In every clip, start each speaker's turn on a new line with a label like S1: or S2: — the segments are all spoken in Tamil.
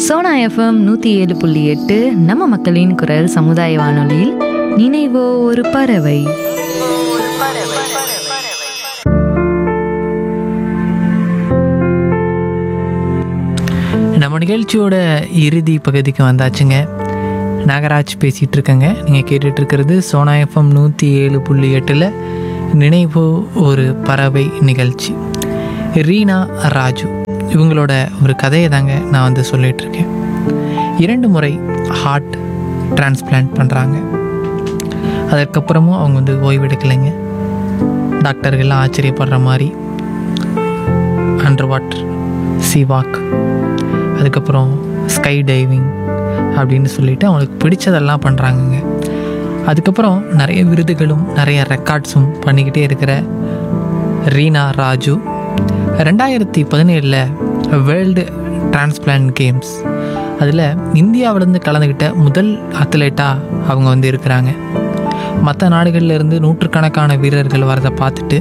S1: சோனா எஃப்எம் நூற்றி ஏழு புள்ளி எட்டு நம்ம மக்களின் குரல் சமுதாய வானொலியில் நினைவோ ஒரு பறவை
S2: நம்ம நிகழ்ச்சியோட இறுதி பகுதிக்கு வந்தாச்சுங்க நாகராஜ் பேசிகிட்டு இருக்கேங்க நீங்கள் கேட்டுட்டு இருக்கிறது சோனா எஃப்எம் நூற்றி ஏழு புள்ளி எட்டில் நினைவு ஒரு பறவை நிகழ்ச்சி ரீனா ராஜு இவங்களோட ஒரு கதையை தாங்க நான் வந்து சொல்லிட்டு இருக்கேன் இரண்டு முறை ஹார்ட் டிரான்ஸ்பிளான்ட் பண்ணுறாங்க அதற்கப்புறமும் அவங்க வந்து ஓய்வெடுக்கலைங்க டாக்டர்கள்லாம் ஆச்சரியப்படுற மாதிரி அண்டர் வாட்டர் சீவாக் அதுக்கப்புறம் ஸ்கை டைவிங் அப்படின்னு சொல்லிட்டு அவங்களுக்கு பிடிச்சதெல்லாம் பண்ணுறாங்கங்க அதுக்கப்புறம் நிறைய விருதுகளும் நிறைய ரெக்கார்ட்ஸும் பண்ணிக்கிட்டே இருக்கிற ரீனா ராஜு ரெண்டாயிரத்தி பதினேழில் வேர்ல்டு டிரான்ஸ்பிளான்ட் கேம்ஸ் அதில் இந்தியாவிலேருந்து கலந்துக்கிட்ட முதல் அத்லெட்டாக அவங்க வந்து இருக்கிறாங்க மற்ற நாடுகள்ல இருந்து நூற்றுக்கணக்கான வீரர்கள் வரதை பார்த்துட்டு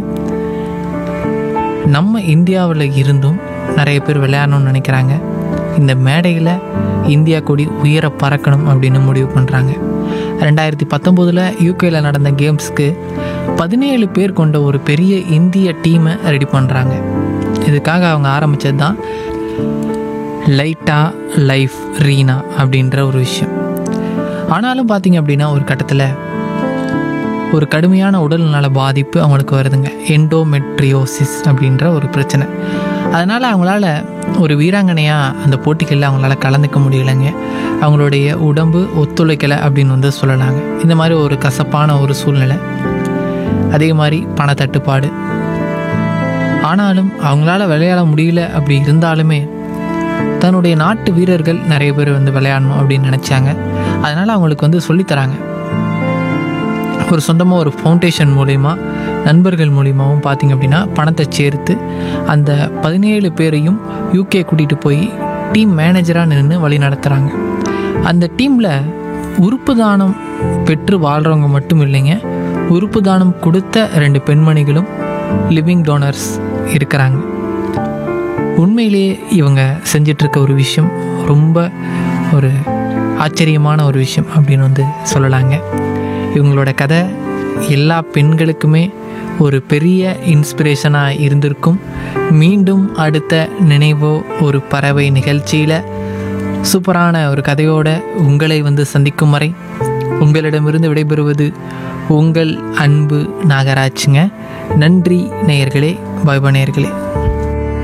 S2: நம்ம இந்தியாவில் இருந்தும் நிறைய பேர் விளையாடணும்னு நினைக்கிறாங்க இந்த மேடையில் இந்தியா கொடி உயர பறக்கணும் அப்படின்னு முடிவு பண்ணுறாங்க ரெண்டாயிரத்தி பத்தொம்போதில் யூகேல நடந்த கேம்ஸ்க்கு பதினேழு பேர் கொண்ட ஒரு பெரிய இந்திய டீமை ரெடி பண்ணுறாங்க இதுக்காக அவங்க ஆரம்பித்தது தான் லைட்டா லைஃப் ரீனா அப்படின்ற ஒரு விஷயம் ஆனாலும் பார்த்தீங்க அப்படின்னா ஒரு கட்டத்தில் ஒரு கடுமையான உடல்நல பாதிப்பு அவங்களுக்கு வருதுங்க எண்டோமெட்ரியோசிஸ் அப்படின்ற ஒரு பிரச்சனை அதனால் அவங்களால ஒரு வீராங்கனையாக அந்த போட்டிகளில் அவங்களால கலந்துக்க முடியலைங்க அவங்களுடைய உடம்பு ஒத்துழைக்கலை அப்படின்னு வந்து சொல்லலாங்க இந்த மாதிரி ஒரு கசப்பான ஒரு சூழ்நிலை அதே மாதிரி பணத்தட்டுப்பாடு ஆனாலும் அவங்களால விளையாட முடியல அப்படி இருந்தாலுமே தன்னுடைய நாட்டு வீரர்கள் நிறைய பேர் வந்து விளையாடணும் அப்படின்னு நினச்சாங்க அதனால் அவங்களுக்கு வந்து சொல்லித்தராங்க ஒரு சொந்தமாக ஒரு ஃபவுண்டேஷன் மூலிமா நண்பர்கள் மூலியமாகவும் பார்த்தீங்க அப்படின்னா பணத்தை சேர்த்து அந்த பதினேழு பேரையும் யூகே கூட்டிகிட்டு போய் டீம் மேனேஜராக நின்று வழி நடத்துகிறாங்க அந்த டீமில் உறுப்பு தானம் பெற்று வாழ்கிறவங்க மட்டும் இல்லைங்க உறுப்பு தானம் கொடுத்த ரெண்டு பெண்மணிகளும் லிவிங் டோனர்ஸ் இருக்கிறாங்க உண்மையிலேயே இவங்க செஞ்சிட்ருக்க ஒரு விஷயம் ரொம்ப ஒரு ஆச்சரியமான ஒரு விஷயம் அப்படின்னு வந்து சொல்லலாங்க இவங்களோட கதை எல்லா பெண்களுக்குமே ஒரு பெரிய இன்ஸ்பிரேஷனாக இருந்திருக்கும் மீண்டும் அடுத்த நினைவோ ஒரு பறவை நிகழ்ச்சியில் சூப்பரான ஒரு கதையோட உங்களை வந்து சந்திக்கும் வரை உங்களிடமிருந்து விடைபெறுவது உங்கள் அன்பு நாகராஜுங்க நன்றி நேயர்களே பாய் நேயர்களே